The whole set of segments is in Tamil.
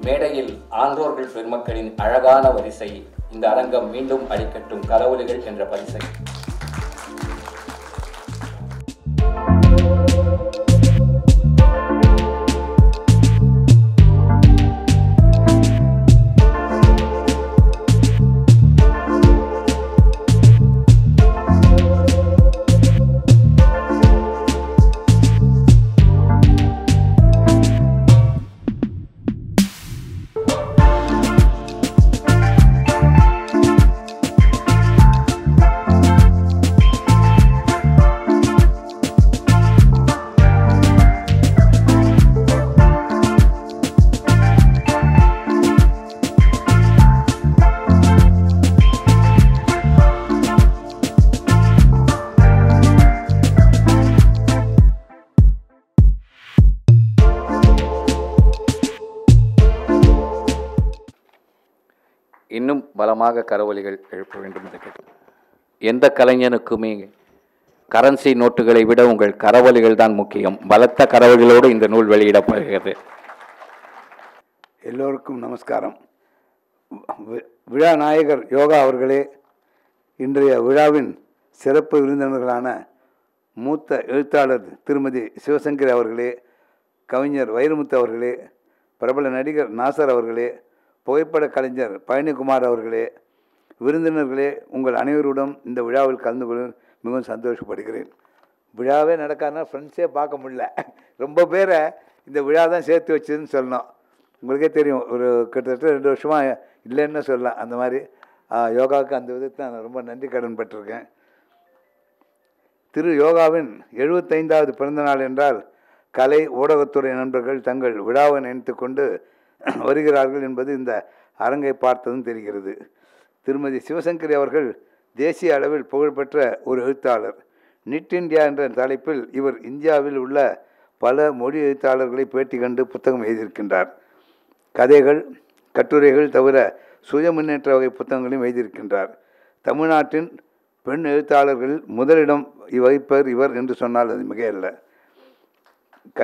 மேடையில் ஆன்றோர்கள் பெருமக்களின் அழகான வரிசை இந்த அரங்கம் மீண்டும் அளிக்கட்டும் கரவொலிகள் என்ற பரிசை இன்னும் பலமாக கரவொலிகள் எழுப்ப வேண்டும் என்று கேட்டு எந்த கலைஞனுக்குமே கரன்சி நோட்டுகளை விட உங்கள் கரவொலிகள் தான் முக்கியம் பலத்த கரவொலிகளோடு இந்த நூல் வெளியிடப்படுகிறது எல்லோருக்கும் நமஸ்காரம் வி- விழா நாயகர் யோகா அவர்களே இன்றைய விழாவின் சிறப்பு விருந்தினர்களான மூத்த எழுத்தாளர் திருமதி சிவசங்கரி அவர்களே கவிஞர் வைரமுத்து அவர்களே பிரபல நடிகர் நாசர் அவர்களே புகைப்பட கலைஞர் பழனிக்குமார் அவர்களே விருந்தினர்களே உங்கள் அனைவருடன் இந்த விழாவில் கலந்து கொள்ள மிகவும் சந்தோஷப்படுகிறேன் விழாவே நடக்காதுன்னா ஃப்ரெண்ட்ஸே பார்க்க முடியல ரொம்ப பேரை இந்த விழா தான் சேர்த்து வச்சதுன்னு சொல்லணும் உங்களுக்கே தெரியும் ஒரு கிட்டத்தட்ட ரெண்டு வருஷமாக இல்லைன்னு சொல்லலாம் அந்த மாதிரி ஆ, யோகாவுக்கு அந்த விதத்தில் நான் ரொம்ப நன்றி கடன் பட்டிருக்கேன் திரு யோகாவின் எழுபத்தைந்தாவது பிறந்த நாள் என்றால் கலை ஊடகத்துறை நண்பர்கள் தங்கள் விழாவை நினைத்து கொண்டு வருகிறார்கள் என்பது இந்த அரங்கை பார்த்ததும் தெரிகிறது திருமதி சிவசங்கரி அவர்கள் தேசிய அளவில் புகழ்பெற்ற ஒரு எழுத்தாளர் நிட் இந்தியா என்ற தலைப்பில் இவர் இந்தியாவில் உள்ள பல மொழி எழுத்தாளர்களை பேட்டி கண்டு புத்தகம் எழுதியிருக்கின்றார் கதைகள் கட்டுரைகள் தவிர சுய முன்னேற்ற வகை புத்தகங்களையும் எழுதியிருக்கின்றார் தமிழ்நாட்டின் பெண் எழுத்தாளர்களில் முதலிடம் வகிப்பவர் இவர் என்று சொன்னால் அது மிகையல்ல க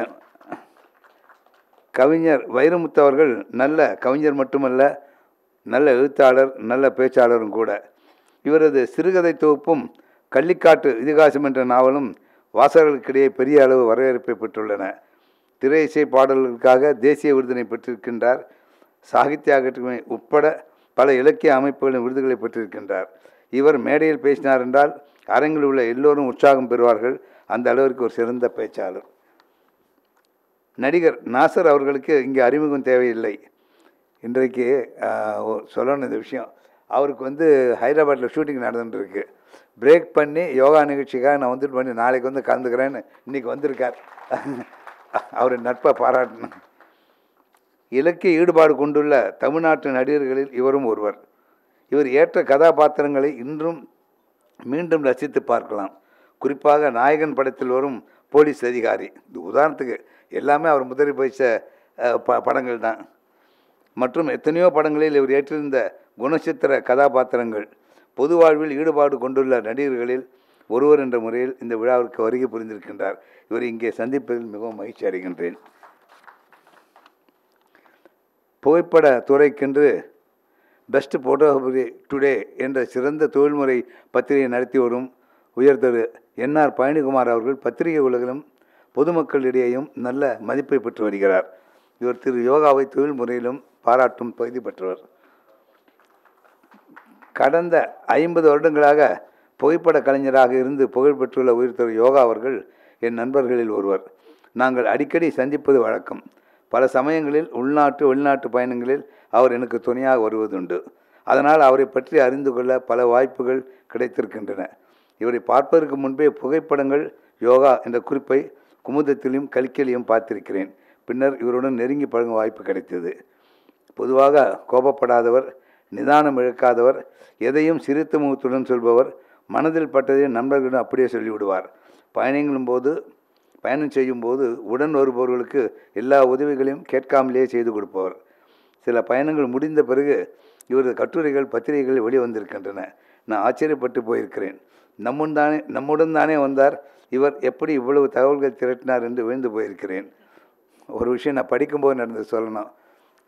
கவிஞர் வைரமுத்து அவர்கள் நல்ல கவிஞர் மட்டுமல்ல நல்ல எழுத்தாளர் நல்ல பேச்சாளரும் கூட இவரது சிறுகதை தொகுப்பும் கள்ளிக்காட்டு இதிகாசம் என்ற நாவலும் வாசகர்களுக்கிடையே பெரிய அளவு வரவேற்பை பெற்றுள்ளன திரை இசை பாடல்களுக்காக தேசிய விருதினை பெற்றிருக்கின்றார் சாகித்ய அகாடமி உட்பட பல இலக்கிய அமைப்புகளின் விருதுகளை பெற்றிருக்கின்றார் இவர் மேடையில் பேசினார் என்றால் அரங்கில் உள்ள எல்லோரும் உற்சாகம் பெறுவார்கள் அந்த அளவிற்கு ஒரு சிறந்த பேச்சாளர் நடிகர் நாசர் அவர்களுக்கு இங்கே அறிமுகம் தேவையில்லை இன்றைக்கு ஆஹ், ஒ- சொல்லணும் இந்த விஷயம் அவருக்கு வந்து ஹைதராபாத்தில் ஷூட்டிங் நடந்துட்டுருக்கு பிரேக் பண்ணி யோகா நிகழ்ச்சிக்காக நான் வந்துட்டு பண்ணி நாளைக்கு வந்து கலந்துக்கிறேன்னு இன்றைக்கி வந்திருக்கார் அவர் நட்பை பாராட்டணும் இலக்கிய ஈடுபாடு கொண்டுள்ள தமிழ்நாட்டு நடிகர்களில் இவரும் ஒருவர் இவர் ஏற்ற கதாபாத்திரங்களை இன்றும் மீண்டும் ரசித்து பார்க்கலாம் குறிப்பாக நாயகன் படத்தில் வரும் போலீஸ் அதிகாரி இது உதாரணத்துக்கு எல்லாமே அவர் முதலில் பயிற்ச ப படங்கள் தான் மற்றும் எத்தனையோ படங்களில் இவர் ஏற்றிருந்த குணச்சித்திர கதாபாத்திரங்கள் பொது வாழ்வில் ஈடுபாடு கொண்டுள்ள நடிகர்களில் ஒருவர் என்ற முறையில் இந்த விழாவிற்கு வருகை புரிந்திருக்கின்றார் இவர் இங்கே சந்திப்பதில் மிகவும் மகிழ்ச்சி அடைகின்றேன் புகைப்பட துறைக்கென்று பெஸ்ட் ஃபோட்டோகிராஃபி டுடே என்ற சிறந்த தொழில்முறை பத்திரிகை நடத்தி வரும் உயர்திரு என்ஆர் பழனிக்குமார் அவர்கள் பத்திரிகை உலகிலும் பொதுமக்களிடையேயும் நல்ல மதிப்பை பெற்று வருகிறார் இவர் திரு யோகாவை தொழில் முறையிலும் பாராட்டும் பகுதி பெற்றவர் கடந்த ஐம்பது வருடங்களாக புகைப்பட கலைஞராக இருந்து புகழ் பெற்றுள்ள உயிர் திரு யோகா அவர்கள் என் நண்பர்களில் ஒருவர் நாங்கள் அடிக்கடி சந்திப்பது வழக்கம் பல சமயங்களில் உள்நாட்டு வெளிநாட்டு பயணங்களில் அவர் எனக்கு துணையாக வருவதுண்டு அதனால் அவரை பற்றி அறிந்து கொள்ள பல வாய்ப்புகள் கிடைத்திருக்கின்றன இவரை பார்ப்பதற்கு முன்பே புகைப்படங்கள் யோகா என்ற குறிப்பை குமுதத்திலும் கலிக்கலையும் பார்த்திருக்கிறேன் பின்னர் இவருடன் நெருங்கி பழகும் வாய்ப்பு கிடைத்தது பொதுவாக கோபப்படாதவர் நிதானம் இழக்காதவர் எதையும் சிரித்த முகத்துடன் சொல்பவர் மனதில் பட்டதை நண்பர்களிடம் அப்படியே சொல்லிவிடுவார் பயணங்களும் போது பயணம் செய்யும்போது உடன் வருபவர்களுக்கு எல்லா உதவிகளையும் கேட்காமலேயே செய்து கொடுப்பவர் சில பயணங்கள் முடிந்த பிறகு இவரது கட்டுரைகள் பத்திரிகைகள் வெளிவந்திருக்கின்றன நான் ஆச்சரியப்பட்டு போயிருக்கிறேன் நம்முடன் தானே நம்முடன் தானே வந்தார் இவர் எப்படி இவ்வளவு தகவல்கள் திரட்டினார் என்று விழுந்து போயிருக்கிறேன் ஒரு விஷயம் நான் படிக்கும்போது நடந்து சொல்லணும்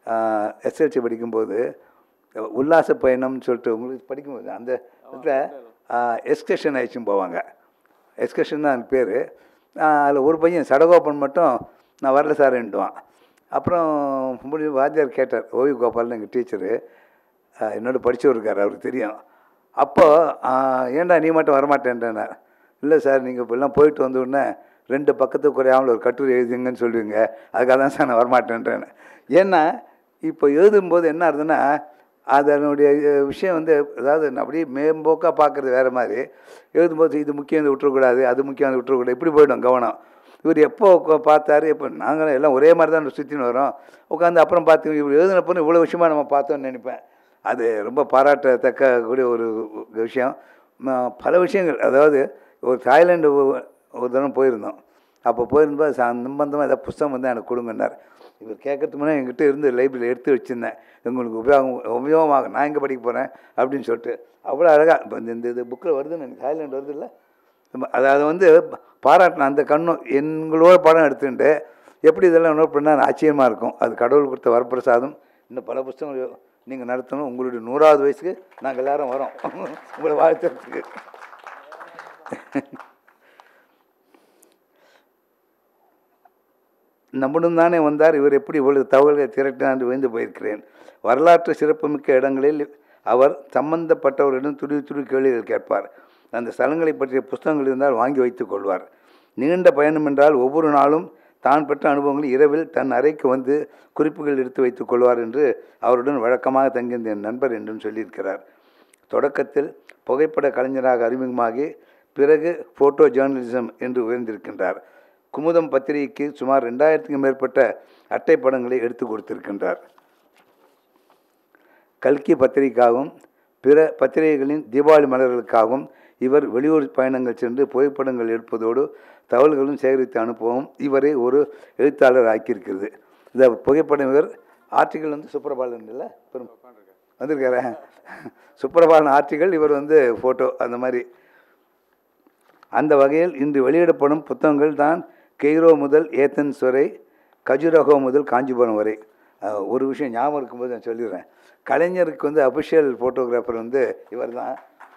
எஸ்எல்சி படிக்கும்போது உல்லாச பயணம்னு சொல்லிட்டு உங்களுக்கு படிக்கும்போது அந்த இதில் எக்ஸ்கர்ஷன் ஆயிடுச்சுன்னு போவாங்க எக்ஸ்கர்ஷன் தான் பேர் அதில் ஒரு பையன் சடகோபன் மட்டும் நான் வரல சார்ன்ட்டுவான் அப்புறம் முடி வாத்தியார் கேட்டார் ஓவி கோபால்னு எங்கள் டீச்சரு என்னோட படிச்சவர் இருக்கார் அவருக்கு தெரியும் அப்போது ஏன்டா நீ மட்டும் வரமாட்டேன்ட்டார் இல்லை சார் நீங்கள் இப்போல்லாம் போயிட்டு வந்த உடனே ரெண்டு பக்கத்துக்கு குறையாமல் ஒரு கட்டுரை எழுதுங்கன்னு சொல்லுவீங்க அதுக்காக தான் சார் நான் வரமாட்டேன்றேன் ஏன்னா இப்போ எழுதும்போது என்ன ஆகுதுன்னா அதனுடைய விஷயம் வந்து அதாவது நான் அப்படியே மேம்போக்காக பார்க்குறது வேறு மாதிரி எழுதும்போது இது முக்கியம் இது விட்டுறக்கூடாது அது முக்கியம் அது விட்டுறக்கூடாது இப்படி போயிடும் கவனம் இவர் எப்போ உக்க- பார்த்தாரு இப்போ நாங்களும் எல்லாம் ஒரே மாதிரி தான் சுற்றின்னு வரோம் உட்காந்து அப்புறம் பார்த்து இவர் எழுதினப்போ இவ்வளோ விஷயமா நம்ம பார்த்தோம்னு நினைப்பேன் அது ரொம்ப பாராட்டத்தக்க கூடிய ஒரு விஷயம் ம- பல விஷயங்கள் அதாவது ஒரு தாய்லாண்டு ஒ- ஒரு தரம் போயிருந்தோம் அப்போ போயிருந்தப்போ சம்பந்தமாக ஏதாவது புஸ்தகம் வந்து எனக்கு கொடுங்கன்னார் இவர் கேட்கறதுக்கு முன்னாடி என்கிட்ட இருந்து லைப்ரரியில் எடுத்து வச்சுருந்தேன் உங்களுக்கு உபயோகம் உபயோகமாகும் நான் எங்கே படிக்க போகிறேன் அப்படின்னு சொல்லிட்டு அவ்வளோ அழகாக இப்போ இந்த இந்த இது புக்கில் வருதுன்னு எனக்கு தாய்லாண்டு வருது இல்லை அதாவது வந்து பாராட்டின அந்த கண்ணும் எங்களோட படம் எடுத்துட்டு எப்படி இதெல்லாம் நோட் பண்ணால் ஆச்சரியமாக இருக்கும் அது கடவுள் கொடுத்த வரப்பிரசாதம் இன்னும் பல புஸ்தகங்கள் நீங்கள் நடத்தணும் உங்களுடைய நூறாவது வயசுக்கு நாங்கள் எல்லாரும் வரோம் உங்களை வாழ்த்துறதுக்கு நம்முடன் தானே வந்தார் இவர் எப்படி இவ்வளவு தகவல்களை திரட்டினார் என்று வியந்து போயிருக்கிறேன் வரலாற்று சிறப்புமிக்க இடங்களில் அவர் சம்பந்தப்பட்டவரிடம் துருவி துருவி கேள்விகள் கேட்பார் அந்த ஸ்தலங்களை பற்றிய புஸ்தகங்கள் இருந்தால் வாங்கி வைத்துக் கொள்வார் நீண்ட பயணம் என்றால் ஒவ்வொரு நாளும் தான் பெற்ற அனுபவங்களை இரவில் தன் அறைக்கு வந்து குறிப்புகள் எடுத்து வைத்துக் கொள்வார் என்று அவருடன் வழக்கமாக தங்கியிருந்த என் நண்பர் என்றும் சொல்லியிருக்கிறார் தொடக்கத்தில் புகைப்பட கலைஞராக அறிமுகமாகி பிறகு ஃபோட்டோ ஜேர்னலிசம் என்று உயர்ந்திருக்கின்றார் குமுதம் பத்திரிகைக்கு சுமார் ரெண்டாயிரத்துக்கும் மேற்பட்ட அட்டை படங்களை எடுத்து கொடுத்திருக்கின்றார் கல்கி பத்திரிகைக்காகவும் பிற பத்திரிகைகளின் தீபாவளி மலர்களுக்காகவும் இவர் வெளியூர் பயணங்கள் சென்று புகைப்படங்கள் எடுப்பதோடு தகவல்களும் சேகரித்து அனுப்பவும் இவரை ஒரு எழுத்தாளர் ஆக்கியிருக்கிறது இந்த புகைப்படம் இவர் ஆர்டிகல் வந்து சுப்பிரபாலன் இல்லை பெரும் வந்திருக்காரு சுப்பிரபாலன் ஆர்டிகல் இவர் வந்து ஃபோட்டோ அந்த மாதிரி அந்த வகையில் இன்று வெளியிடப்படும் புத்தகங்கள் தான் கெய்ரோ முதல் ஏத்தன்ஸ் வரை கஜுரஹோ முதல் காஞ்சிபுரம் வரை அஹ், ஒரு விஷயம் ஞாபகம் இருக்கும்போது நான் சொல்லிடுறேன் கலைஞருக்கு வந்து அபிஷியல் ஃபோட்டோகிராஃபர் வந்து இவர் தான்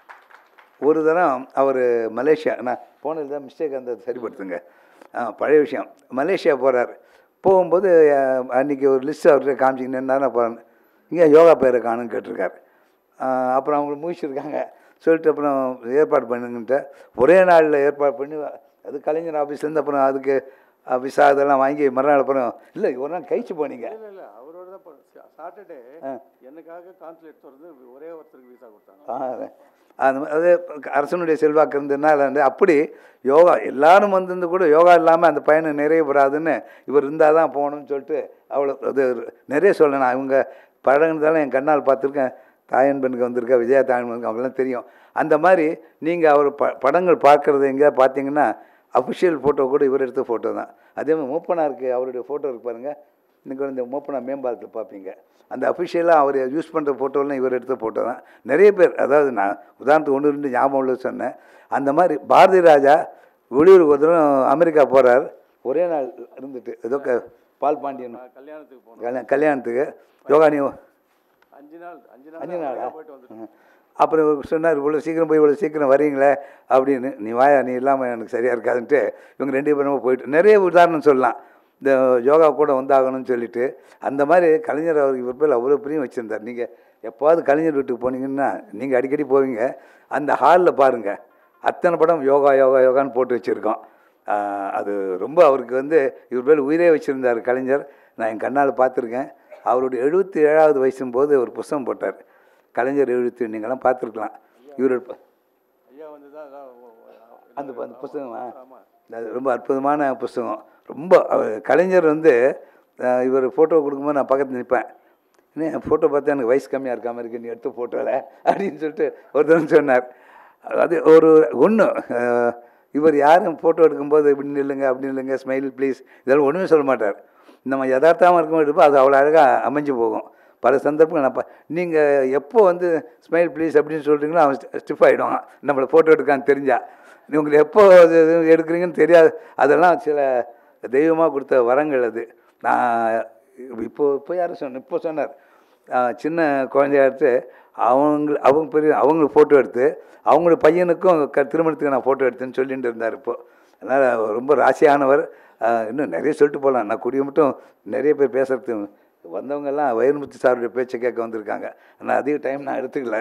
ஒரு தரம் அவர் மலேசியா நான் போனது தான் மிஸ்டேக் அந்த சரிப்படுத்துங்க ஆ, பழைய விஷயம் மலேசியா போகிறார் போகும்போது அஹ், அன்னைக்கு ஒரு லிஸ்ட் அவர்கிட்ட காமிச்சிங்க என்ன போகிறேன் இங்கே யோகா பேரை காணுன்னு கேட்டிருக்காரு ஆ, அப்புறம் அவங்க முடிச்சிருக்காங்க சொல்லிட்டு அப்புறம் ஏற்பாடு பண்ணுங்கன்ட்டு ஒரே நாளில் ஏற்பாடு பண்ணி அது கலைஞர் ஆஃபீஸ்லேருந்து அப்புறம் அதுக்கு அஹ், விசா இதெல்லாம் வாங்கி மறுநாள் அப்புறம் இல்லை ஒரு நாள் கழிச்சு போனீங்க இல்ல இல்ல அவரோட தான் சாட்டர்டே எனக்காக கான்சுலேட் திறந்து ஒரே ஒருத்தருக்கு விசா கொடுத்தாங்க ஆ, அந்த மாதிரி அது அரசனுடைய செல்வாக்கு இருந்ததுனால வந்து அப்படி யோகா எல்லாரும் வந்திருந்து கூட யோகா இல்லாமல் அந்த பயணம் நிறைய பெறாதுன்னு இவர் இருந்தால் தான் போகணும்னு சொல்லிட்டு அவ்வளோ அது நிறைய சொல்லணும் இவங்க பழகினதால என் கண்ணால் பார்த்துருக்கேன் தாயன் பெண்ணுக்கு வந்திருக்கா விஜயா தாயன் பெண்ணுக்கு அவங்களாம் தெரியும் அந்த மாதிரி நீங்கள் அவர் ப படங்கள் பார்க்குறது எங்கேயாவது பார்த்தீங்கன்னா அஃபிஷியல் ஃபோட்டோ கூட இவர் எடுத்த ஃபோட்டோ தான் அதே மாதிரி மூப்பனாருக்கு அவருடைய ஃபோட்டோ இருக்கு பாருங்கள் இன்னைக்கு இந்த மூப்பனா மேம்பாலத்தில் பார்ப்பீங்க அந்த அஃபிஷியலாக அவர் யூஸ் பண்ணுற ஃபோட்டோலாம் இவர் எடுத்த ஃபோட்டோ தான் நிறைய பேர் அதாவது நான் உதாரணத்துக்கு ஒன்று ரெண்டு ஞாபகம் உள்ள சொன்னேன் அந்த மாதிரி பாரதி ராஜா வெளியூருக்கு ஒரு தடவை அமெரிக்கா போகிறார் ஒரே நாள் இருந்துட்டு ஏதோ க பால் பாண்டியன் நான் கல்யாணத்துக்கு போனோம் கல்யாண கல்யாணத்துக்கு யோகா நீ அஞ்சு நாள் அஞ்சு நாள் அஞ்சு நாளா அமெரிக்கா போயிட்டு வந்துட்டோம் ம். அப்புறம் இவர் சொன்னார் இவ்வளோ சீக்கிரம் போய் இவ்வளோ சீக்கிரம் வரீங்களே அப்படின்னு நீ வாயா நீ இல்லாமல் எனக்கு சரியாக இருக்காதுன்ட்டு இவங்க ரெண்டு பேரும் போயிட்டு நிறைய உதாரணம் சொல்லலாம் இந்த யோகா கூட வந்தாகணும்னு சொல்லிட்டு அந்த மாதிரி கலைஞர் அவர் இவர் பேர் அவ்வளோ பிரியம் வச்சுருந்தார் நீங்கள் எப்போவாவது கலைஞர் வீட்டுக்கு போனீங்கன்னா நீங்கள் அடிக்கடி போவீங்க அந்த ஹாலில் பாருங்கள் அத்தனை படம் யோகா யோகா யோகான்னு போட்டு வச்சுருக்கோம் ஆஹ் அது ரொம்ப அவருக்கு வந்து இவர் பேர் உயிரே வச்சுருந்தார் கலைஞர் நான் என் கண்ணால் பார்த்துருக்கேன் அவருடைய எழுபத்தி ஏழாவது வயசும் போது ஒரு புஸ்தகம் போட்டார் கலைஞர் எழுத்து நீங்களாம் பார்த்துருக்கலாம் இவர் ஐயா வந்து தான் அதான் ஓ- ஓ- அந்த அந்த புஸ்தகமா ஆமா அது ரொம்ப அற்புதமான புஸ்தகம் ரொம்ப அவர் கலைஞர் வந்து அஹ், இவர் ஃபோட்டோ கொடுக்கும்போது நான் பக்கத்தில் நிற்பேன் என்ன ஃபோட்டோ பார்த்தா எனக்கு வயசு கம்மியாக இருக்க மாதிரி இருக்கு நீ எடுத்த ஃபோட்டோவில் அப்படின்னு சொல்லிட்டு ஒருத்தர் சொன்னார் அது ஒரு ஒன்று இவர் யாரும் ஃபோட்டோ எடுக்கும்போது இப்படி நில்லுங்க அப்படி நில்லுங்க ஸ்மைல் ப்ளீஸ் இதெல்லாம் ஒன்றுமே சொல்ல மாட்டார் நம்ம யதார்த்தமாக இருக்கும்போது அது அவ்வளோ அழகாக அமைஞ்சு போகும் பல சந்தர்ப்பங்கள் நான் பா- நீங்கள் எப்போ வந்து ஸ்மைல் ப்ளீஸ் அப்படின்னு சொல்கிறீங்களோ அவன் ஸ்டிஃப் ஆகிடுவான் நம்மளை ஃபோட்டோ எடுக்கான்னு தெரிஞ்சா உங்களுக்கு எப்போ அது இது எடுக்கிறீங்கன்னு தெரியாது அதெல்லாம் சில தெய்வமாக கொடுத்த வரங்கள் அது நான் இப்போ இப்போ யாரும் சொன்ன இப்போ சொன்னார் ஆஹ் சின்ன குழந்தையா எடுத்து அவங்க அவங்க பெரிய அவங்க ஃபோட்டோ எடுத்து அவங்களோட பையனுக்கும் க திருமணத்துக்கு நான் ஃபோட்டோ எடுத்தேன்னு சொல்லிட்டு இருந்தார் இப்போ அதனால் ரொம்ப ராசியானவர் ஆஹ் இன்னும் நிறைய சொல்லிட்டு போகலாம் நான் குடிய மட்டும் நிறைய பேர் பேசுறது வந்தவங்கெல்லாம் வைரமுத்து சாருடைய பேச்சை கேட்க வந்திருக்காங்க ஆனால் அதிக டைம் நான் எடுத்துக்கல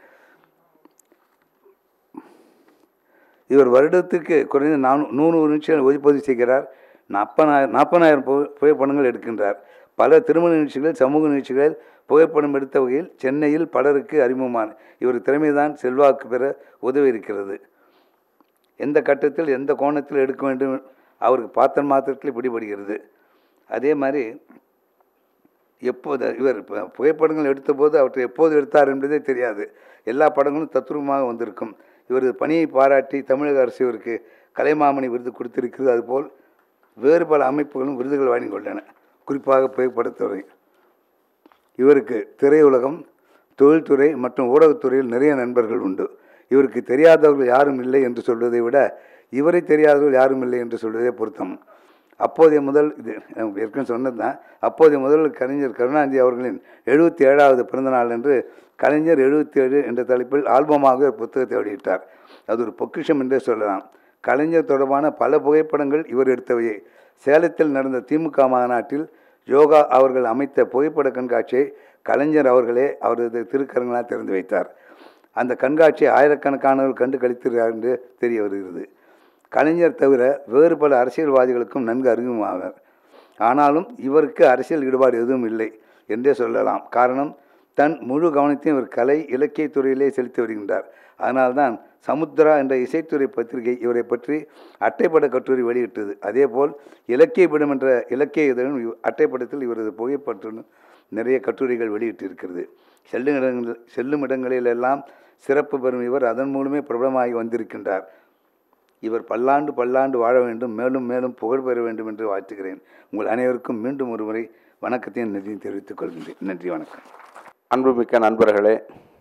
இவர் வருடத்துக்கு குறைந்த நானூ நூறு நிமிஷங்கள் ஒளிப்பதிவு செய்கிறார் நாற்பதாயிரம் நாற்பதாயிரம் புகை புகைப்படங்கள் எடுக்கின்றார் பல திருமண நிகழ்ச்சிகளில் சமூக நிகழ்ச்சிகளில் புகைப்படம் எடுத்த வகையில் சென்னையில் பலருக்கு அறிமுகமான இவர் திறமைதான் செல்வாக்கு பெற உதவி இருக்கிறது எந்த கட்டத்தில் எந்த கோணத்தில் எடுக்க வேண்டும் அவருக்கு பாத்திரம் மாத்திரத்தில் பிடிபடுகிறது அதே மாதிரி எப்போது இவர் இப்போ புகைப்படங்கள் எடுத்தபோது அவற்றை எப்போது எடுத்தார் என்பதே தெரியாது எல்லா படங்களும் தத்ரூபமாக வந்திருக்கும் இவரது பணியை பாராட்டி தமிழக அரசு இவருக்கு கலைமாமணி விருது கொடுத்திருக்கிறது அதுபோல் வேறு பல அமைப்புகளும் விருதுகள் வழங்கி கொண்டன குறிப்பாக புகைப்படத்துறை இவருக்கு திரையுலகம் தொழில்துறை மற்றும் ஊடகத்துறையில் நிறைய நண்பர்கள் உண்டு இவருக்கு தெரியாதவர்கள் யாரும் இல்லை என்று சொல்வதை விட இவரை தெரியாதவர்கள் யாரும் இல்லை என்று சொல்வதே பொருத்தம் அப்போதைய முதல் இது நான் ஏற்கனவே சொன்னது தான் அப்போதைய முதல் கலைஞர் கருணாநிதி அவர்களின் எழுபத்தி ஏழாவது பிறந்தநாள் என்று கலைஞர் எழுபத்தி ஏழு என்ற தலைப்பில் ஆல்பமாக ஒரு புத்தகத்தை வெளியிட்டார் அது ஒரு பொக்கிஷம் என்றே சொல்லலாம் கலைஞர் தொடர்பான பல புகைப்படங்கள் இவர் எடுத்தவையே சேலத்தில் நடந்த திமுக மாநாட்டில் யோகா அவர்கள் அமைத்த புகைப்பட கண்காட்சியை கலைஞர் அவர்களே அவரது திருக்கரங்களால் திறந்து வைத்தார் அந்த கண்காட்சியை ஆயிரக்கணக்கானவர்கள் கண்டு கழித்திருக்கிறார் என்று தெரிய வருகிறது கலைஞர் தவிர வேறு பல அரசியல்வாதிகளுக்கும் நன்கு அறிமுகமாவார் ஆனாலும் இவருக்கு அரசியல் ஈடுபாடு எதுவும் இல்லை என்றே சொல்லலாம் காரணம் தன் முழு கவனத்தையும் இவர் கலை இலக்கியத் துறையிலே செலுத்தி வருகின்றார் அதனால்தான் சமுத்ரா என்ற இசைத்துறை பத்திரிகை இவரை பற்றி அட்டைப்பட கட்டுரை வெளியிட்டது அதேபோல் இலக்கிய பீடம் என்ற இலக்கிய இதழும் இவ்- அட்டைப்படத்தில் இவரது புகைப்பற்றுடன் நிறைய கட்டுரைகள் வெளியிட்டிருக்கிறது செல்லும் இடங்கள் செல்லும் இடங்களிலெல்லாம் சிறப்பு பெறும் இவர் அதன் மூலமே பிரபலமாகி வந்திருக்கின்றார் இவர் பல்லாண்டு பல்லாண்டு வாழ வேண்டும் மேலும் மேலும் புகழ் பெற வேண்டும் என்று வாழ்த்துகிறேன் உங்கள் அனைவருக்கும் மீண்டும் ஒருமுறை வணக்கத்தையும் நன்றியும் தெரிவித்துக் கொள்கின்றேன் நன்றி வணக்கம் அன்புமிக்க நண்பர்களே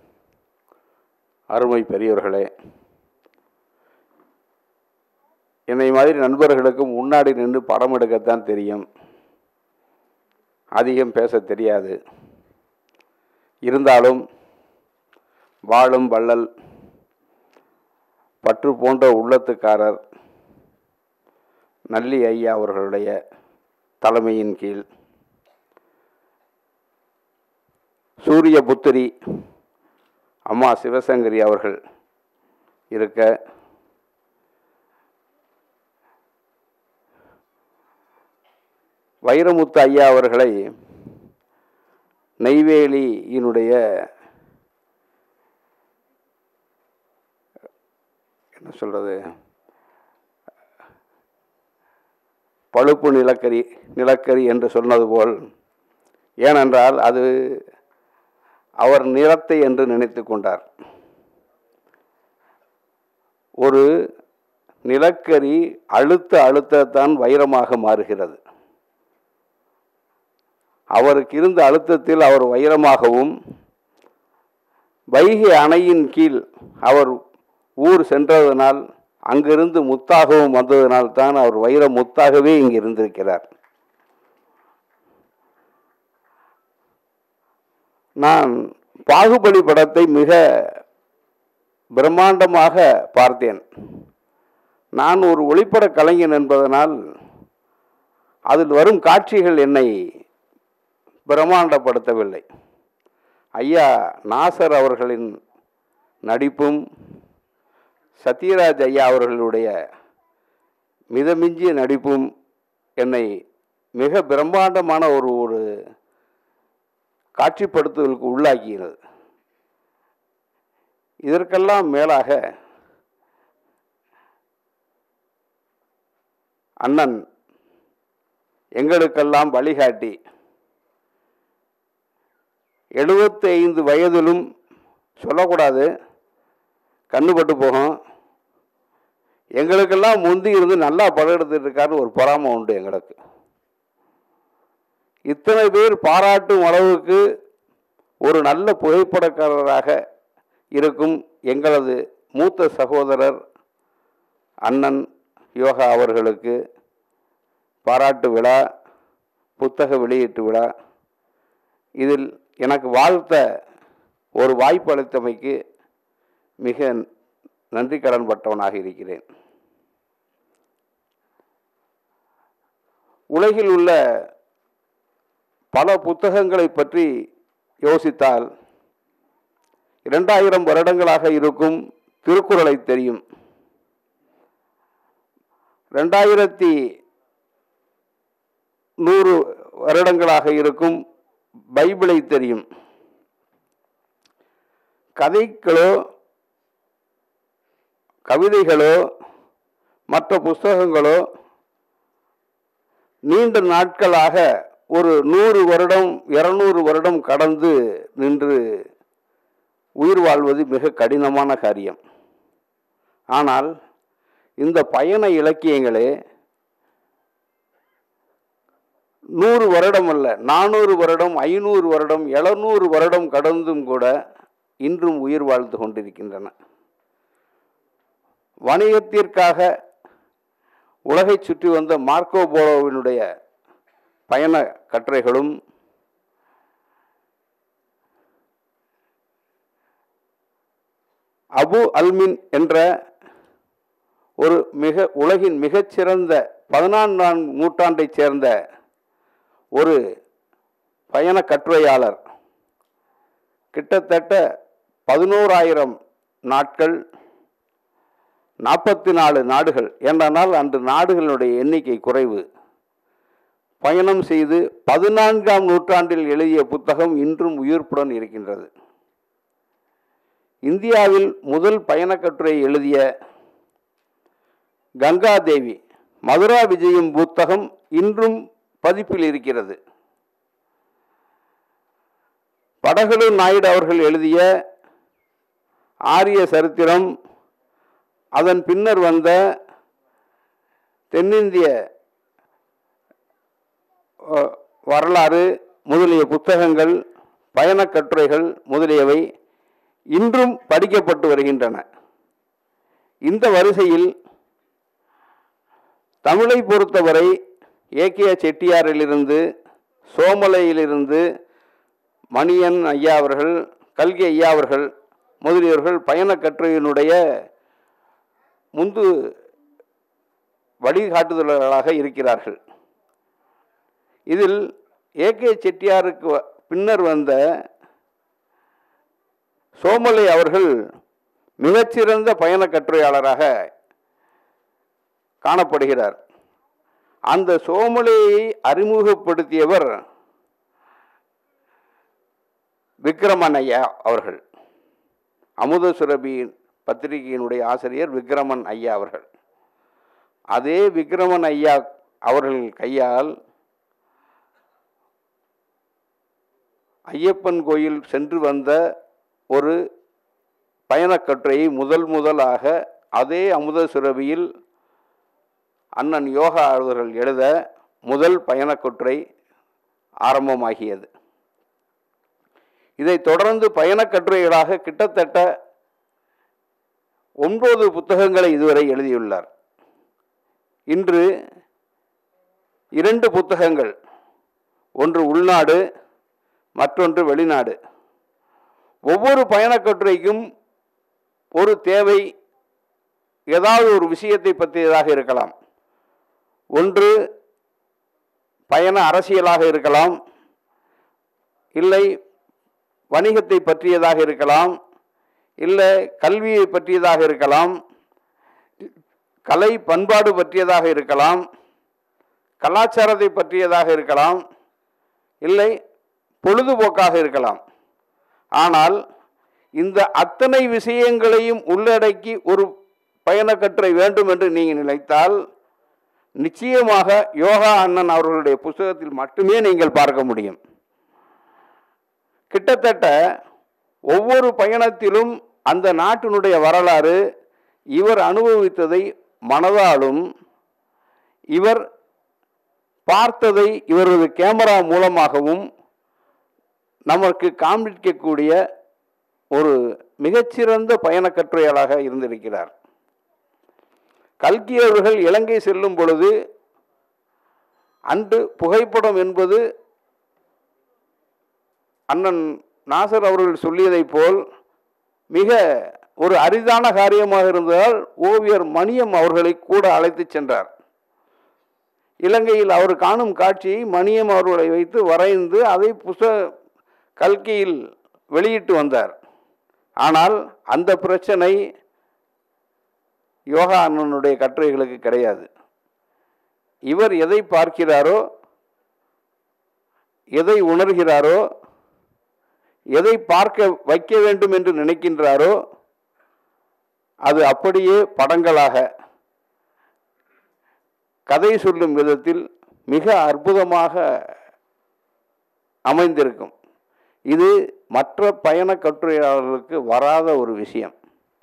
அருமை பெரியவர்களே என்னை மாதிரி நண்பர்களுக்கு முன்னாடி நின்று படம் எடுக்கத்தான் தெரியும் அதிகம் பேச தெரியாது இருந்தாலும் வாழும் வள்ளல் பற்று போன்ற உள்ளத்துக்காரர் நல்லி ஐயா அவர்களுடைய தலைமையின் கீழ் சூரிய புத்திரி அம்மா சிவசங்கரி அவர்கள் இருக்க வைரமுத்து ஐயா அவர்களை நெய்வேலியினுடைய என்ன சொல்றது பழுப்பு நிலக்கரி நிலக்கரி என்று சொன்னது போல் ஏனென்றால் அது அவர் நிறத்தை என்று நினைத்து கொண்டார் ஒரு நிலக்கரி அழுத்த அழுத்தத்தான் வைரமாக மாறுகிறது அவருக்கு இருந்த அழுத்தத்தில் அவர் வைரமாகவும் வைகை அணையின் கீழ் அவர் ஊர் சென்றதனால் அங்கிருந்து முத்தாகவும் வந்ததனால் தான் அவர் வைர முத்தாகவே இங்கு இருந்திருக்கிறார் நான் பாகுபலி படத்தை மிக பிரம்மாண்டமாக பார்த்தேன் நான் ஒரு ஒளிப்பட கலைஞன் என்பதனால் அதில் வரும் காட்சிகள் என்னை பிரம்மாண்டப்படுத்தவில்லை ஐயா நாசர் அவர்களின் நடிப்பும் சத்யராஜ் ஐயா அவர்களுடைய மிதமிஞ்சிய நடிப்பும் என்னை மிக பிரம்மாண்டமான ஒரு ஒரு காட்சிப்படுத்துதலுக்கு உள்ளாக்கியது இதற்கெல்லாம் மேலாக அண்ணன் எங்களுக்கெல்லாம் வழிகாட்டி எழுபத்தி ஐந்து வயதிலும் சொல்லக்கூடாது கண்ணுப்பட்டு போகும் எங்களுக்கெல்லாம் முந்தி இருந்து நல்லா படம் எடுத்துட்டு இருக்காருன்னு ஒரு பொறாமை உண்டு எங்களுக்கு இத்தனை பேர் பாராட்டும் அளவுக்கு ஒரு நல்ல புகைப்படக்காரராக இருக்கும் எங்களது மூத்த சகோதரர் அண்ணன் யோகா அவர்களுக்கு பாராட்டு விழா புத்தக வெளியீட்டு விழா இதில் எனக்கு வாழ்த்த ஒரு வாய்ப்பு அளித்தமைக்கு மிக நன்றி கடன்பட்டவனாக இருக்கிறேன் உலகில் உள்ள பல புத்தகங்களை பற்றி யோசித்தால் இரண்டாயிரம் வருடங்களாக இருக்கும் திருக்குறளை தெரியும் ரெண்டாயிரத்தி நூறு வருடங்களாக இருக்கும் பைபிளை தெரியும் கதைகளோ கவிதைகளோ மற்ற புஸ்தகங்களோ நீண்ட நாட்களாக ஒரு நூறு வருடம் இருநூறு வருடம் கடந்து நின்று உயிர் வாழ்வது மிக கடினமான காரியம் ஆனால் இந்த பயண இலக்கியங்களே நூறு வருடம் அல்ல நானூறு வருடம் ஐநூறு வருடம் எழுநூறு வருடம் கடந்தும் கூட இன்றும் உயிர் வாழ்ந்து கொண்டிருக்கின்றன வணிகத்திற்காக உலகை சுற்றி வந்த மார்க்கோ போலோவினுடைய பயண கட்டுரைகளும் அபு அல்மின் என்ற ஒரு மிக உலகின் மிகச்சிறந்த பதினான்காம் நூற்றாண்டைச் சேர்ந்த ஒரு பயண கட்டுரையாளர் கிட்டத்தட்ட பதினோராயிரம் நாட்கள் நாற்பத்தி நாலு நாடுகள் ஏனென்றால் அன்று நாடுகளுடைய எண்ணிக்கை குறைவு பயணம் செய்து பதினான்காம் நூற்றாண்டில் எழுதிய புத்தகம் இன்றும் உயிர்ப்புடன் இருக்கின்றது இந்தியாவில் முதல் பயணக் கட்டுரை எழுதிய கங்காதேவி மதுரா விஜயம் புத்தகம் இன்றும் பதிப்பில் இருக்கிறது படகுலு நாயுடு அவர்கள் எழுதிய ஆரிய சரித்திரம் அதன் பின்னர் வந்த தென்னிந்திய அஹ், வரலாறு முதலிய புத்தகங்கள் பயணக் கட்டுரைகள் முதலியவை இன்றும் படிக்கப்பட்டு வருகின்றன இந்த வரிசையில் தமிழை பொறுத்தவரை ஏகே செட்டியாரிலிருந்து சோமலையிலிருந்து மணியன் ஐயா அவர்கள் கல்கி ஐயா அவர்கள் முதலியவர்கள் பயணக் கட்டுரையினுடைய முந்து வழிகாட்டுதல்களாக இருக்கிறார்கள் இதில் ஏகே செட்டியாருக்கு வ- பின்னர் வந்த சோமலை அவர்கள் மிகச்சிறந்த பயண கட்டுரையாளராக காணப்படுகிறார் அந்த சோமலையை அறிமுகப்படுத்தியவர் விக்ரமன் ஐயா அவர்கள் அமுத சுரபியின் பத்திரிகையினுடைய ஆசிரியர் விக்ரமன் ஐயா அவர்கள் அதே விக்ரமன் ஐயா அவர்கள் கையால் ஐயப்பன் கோயில் சென்று வந்த ஒரு பயணக்கட்டுரையை முதல் முதலாக அதே அமுத சுரபியில் அண்ணன் யோகா அவர்கள் எழுத முதல் பயணக்கட்டுரை ஆரம்பமாகியது இதைத் தொடர்ந்து பயணக்கட்டுரைகளாக கிட்டத்தட்ட ஒன்பது புத்தகங்களை இதுவரை எழுதியுள்ளார் இன்று இரண்டு புத்தகங்கள் ஒன்று உள்நாடு மற்றொன்று வெளிநாடு ஒவ்வொரு பயணக்கட்டுரைக்கும் ஒரு தேவை ஏதாவது ஒரு விஷயத்தை பற்றியதாக இருக்கலாம் ஒன்று பயண அரசியலாக இருக்கலாம் இல்லை வணிகத்தை பற்றியதாக இருக்கலாம் இல்லை கல்வியை பற்றியதாக இருக்கலாம் கலை பண்பாடு பற்றியதாக இருக்கலாம் கலாச்சாரத்தை பற்றியதாக இருக்கலாம் இல்லை பொழுதுபோக்காக இருக்கலாம் ஆனால் இந்த அத்தனை விஷயங்களையும் உள்ளடக்கி ஒரு பயணக்கட்டுரை வேண்டும் என்று நீங்கள் நினைத்தால் நிச்சயமாக யோகா அண்ணன் அவர்களுடைய புஸ்தகத்தில் மட்டுமே நீங்கள் பார்க்க முடியும் கிட்டத்தட்ட ஒவ்வொரு பயணத்திலும் அந்த நாட்டினுடைய வரலாறு இவர் அனுபவித்ததை மனதாலும் இவர் பார்த்ததை இவரது கேமரா மூலமாகவும் நமக்கு காண்பிக்கக்கூடிய ஒரு மிகச்சிறந்த பயணக்கட்டுரையாளாக இருந்திருக்கிறார் கல்கி அவர்கள் இலங்கை செல்லும் பொழுது அன்று புகைப்படம் என்பது அண்ணன் நாசர் அவர்கள் சொல்லியதைப் போல் மிக ஒரு அரிதான காரியமாக இருந்ததால் ஓவியர் மணியம் அவர்களை கூட அழைத்துச் சென்றார் இலங்கையில் அவர் காணும் காட்சியை மணியம் அவர்களை வைத்து வரைந்து அதை புச கல்கியில் வெளியிட்டு வந்தார் ஆனால் அந்த பிரச்சனை யோகா அண்ணனுடைய கட்டுரைகளுக்கு கிடையாது இவர் எதை பார்க்கிறாரோ எதை உணர்கிறாரோ எதை பார்க்க வைக்க வேண்டும் என்று நினைக்கின்றாரோ அது அப்படியே படங்களாக கதை சொல்லும் விதத்தில் மிக அற்புதமாக அமைந்திருக்கும் இது மற்ற பயண கட்டுரையாளர்களுக்கு வராத ஒரு விஷயம்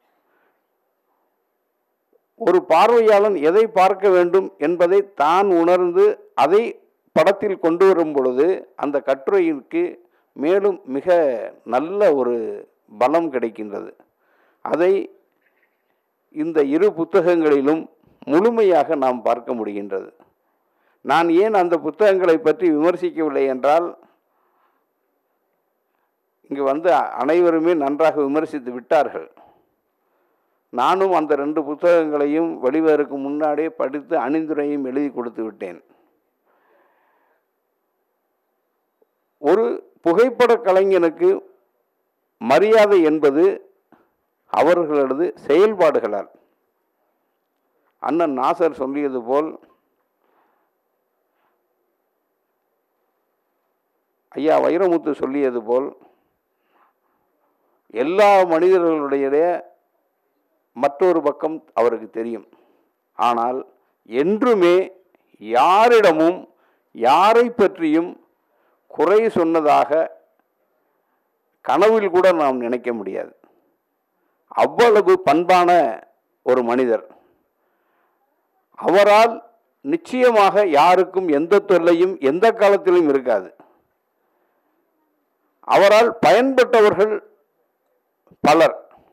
ஒரு பார்வையாளன் எதை பார்க்க வேண்டும் என்பதை தான் உணர்ந்து அதை படத்தில் கொண்டு வரும் பொழுது அந்த கட்டுரையிற்கு மேலும் மிக நல்ல ஒரு பலம் கிடைக்கின்றது அதை இந்த இரு புத்தகங்களிலும் முழுமையாக நாம் பார்க்க முடிகின்றது நான் ஏன் அந்த புத்தகங்களை பற்றி விமர்சிக்கவில்லை என்றால் இங்கு வந்து அனைவருமே நன்றாக விமர்சித்து விட்டார்கள் நானும் அந்த ரெண்டு புத்தகங்களையும் வெளிவருக்கு முன்னாடியே படித்து அணிந்துரையும் எழுதி கொடுத்து விட்டேன் ஒரு புகைப்பட கலைஞனுக்கு மரியாதை என்பது அவர்களது செயல்பாடுகளால் அண்ணன் நாசர் சொல்லியது போல் ஐயா வைரமுத்து சொல்லியது போல் எல்லா மனிதர்களுடைய மற்றொரு பக்கம் அவருக்கு தெரியும் ஆனால் என்றுமே யாரிடமும் யாரை பற்றியும் குறை சொன்னதாக கனவில் கூட நாம் நினைக்க முடியாது அவ்வளவு பண்பான ஒரு மனிதர் அவரால் நிச்சயமாக யாருக்கும் எந்த தொல்லையும் எந்த காலத்திலும் இருக்காது அவரால் பயன்பட்டவர்கள் பலர்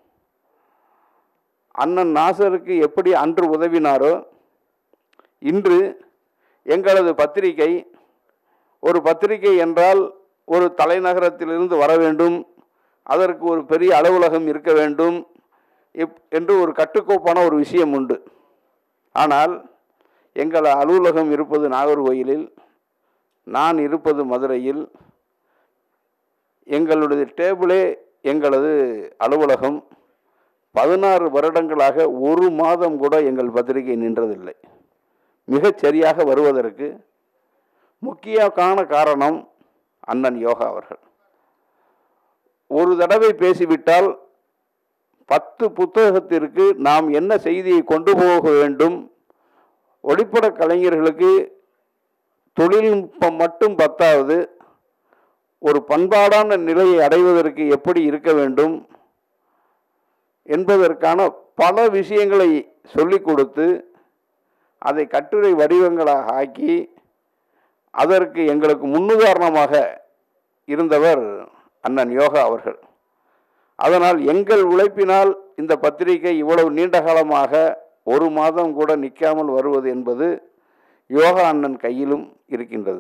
அண்ணன் நாசருக்கு எப்படி அன்று உதவினாரோ இன்று எங்களது பத்திரிகை ஒரு பத்திரிகை என்றால் ஒரு தலைநகரத்திலிருந்து வர வேண்டும் அதற்கு ஒரு பெரிய அலுவலகம் இருக்க வேண்டும் இப் என்று ஒரு கட்டுக்கோப்பான ஒரு விஷயம் உண்டு ஆனால் எங்கள் அலுவலகம் இருப்பது நாகர்கோயிலில் நான் இருப்பது மதுரையில் எங்களுடைய டேபிளே எங்களது அலுவலகம் பதினாறு வருடங்களாக ஒரு மாதம் கூட எங்கள் பத்திரிகை நின்றதில்லை மிகச் சரியாக வருவதற்கு முக்கியமான காரணம் அண்ணன் யோகா அவர்கள் ஒரு தடவை பேசிவிட்டால் பத்து புத்தகத்திற்கு நாம் என்ன செய்தியை கொண்டு போக வேண்டும் ஒளிப்பட கலைஞர்களுக்கு தொழில்நுட்பம் மட்டும் பத்தாவது ஒரு பண்பாடான நிலையை அடைவதற்கு எப்படி இருக்க வேண்டும் என்பதற்கான பல விஷயங்களை சொல்லிக் கொடுத்து அதை கட்டுரை வடிவங்களாக ஆக்கி அதற்கு எங்களுக்கு முன்னுதாரணமாக இருந்தவர் அண்ணன் யோகா அவர்கள் அதனால் எங்கள் உழைப்பினால் இந்த பத்திரிகை இவ்வளவு நீண்ட காலமாக ஒரு மாதம் கூட நிற்காமல் வருவது என்பது யோகா அண்ணன் கையிலும் இருக்கின்றது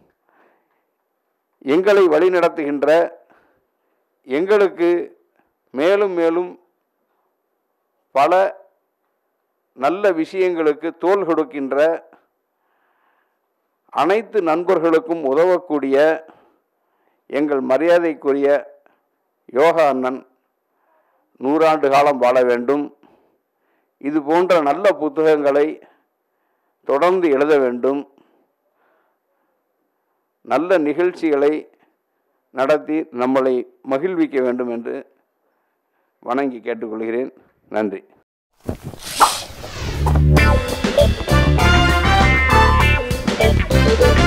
எங்களை வழிநடத்துகின்ற எங்களுக்கு மேலும் மேலும் பல நல்ல விஷயங்களுக்கு தோல் கொடுக்கின்ற அனைத்து நண்பர்களுக்கும் உதவக்கூடிய எங்கள் மரியாதைக்குரிய யோகா அண்ணன் நூறாண்டு காலம் வாழ வேண்டும் இது போன்ற நல்ல புத்தகங்களை தொடர்ந்து எழுத வேண்டும் நல்ல நிகழ்ச்சிகளை நடத்தி நம்மளை மகிழ்விக்க வேண்டும் என்று வணங்கி கேட்டுக்கொள்கிறேன் நன்றி Thank you.